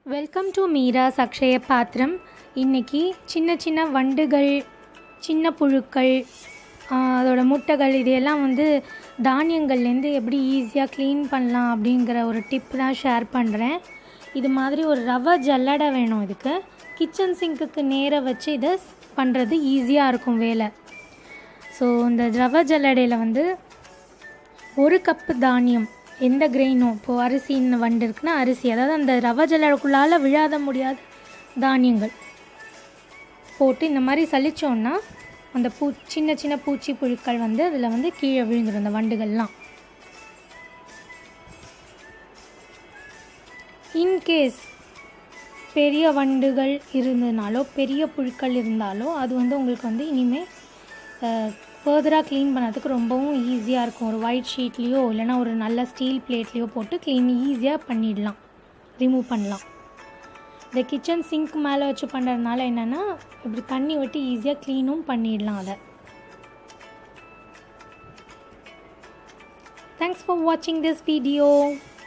welcome to Meera's Akshaya பாத்திரம் இன்னைக்கு சின்ன சின்ன வண்டுகள் சின்ன புழுக்கள் ஆஹ், அதோட முட்டைகள் இதையெல்லாம் வந்து தானியங்கள்லேருந்து எப்படி ஈஸியாக க்ளீன் பண்ணலாம் அப்படிங்கிற ஒரு டிப் தான் ஷேர் பண்ணுறேன் இது மாதிரி ஒரு ரவை ஜல்லடை வேணும் இதுக்கு கிச்சன் சிங்க்குக்கு நேராக வச்சு இதை பண்ணுறது ஈஸியாக இருக்கும் வேலை ஸோ இந்த ரவை ஜல்லடையில் வந்து ஒரு கப்பு தானியம் எந்த கிரெயினும் இப்போது அரிசின்னு வண்டு இருக்குன்னா அரிசி அதாவது அந்த ரவை ஜல்லடைக்குள்ளால் விழாத முடியாத தானியங்கள் போட்டு இந்த மாதிரி சலிச்சோன்னா அந்த பூ சின்ன சின்ன பூச்சி புழுக்கள் வந்து அதில் வந்து கீழே விழுந்துடும் அந்த வண்டுகள்லாம் இன்கேஸ் பெரிய வண்டுகள் இருந்ததுனாலோ பெரிய புழுக்கள் இருந்தாலோ அது வந்து உங்களுக்கு வந்து இனிமேல் ஃபர்தராக க்ளீன் பண்ணுறதுக்கு ரொம்பவும் ஈஸியாக இருக்கும் ஒரு ஒயிட் ஷீட்லேயோ இல்லைனா ஒரு நல்ல ஸ்டீல் பிளேட்லேயோ போட்டு க்ளீன் ஈஸியாக பண்ணிடலாம் ரிமூவ் பண்ணலாம் இந்த கிச்சன் சிங்க் மேலே வச்சு பண்ணுறதுனால என்னென்னா இப்படி தண்ணி விட்டு ஈஸியாக க்ளீனும் பண்ணிடலாம் அதை தேங்க்ஸ் ஃபார் வாட்சிங் திஸ் வீடியோ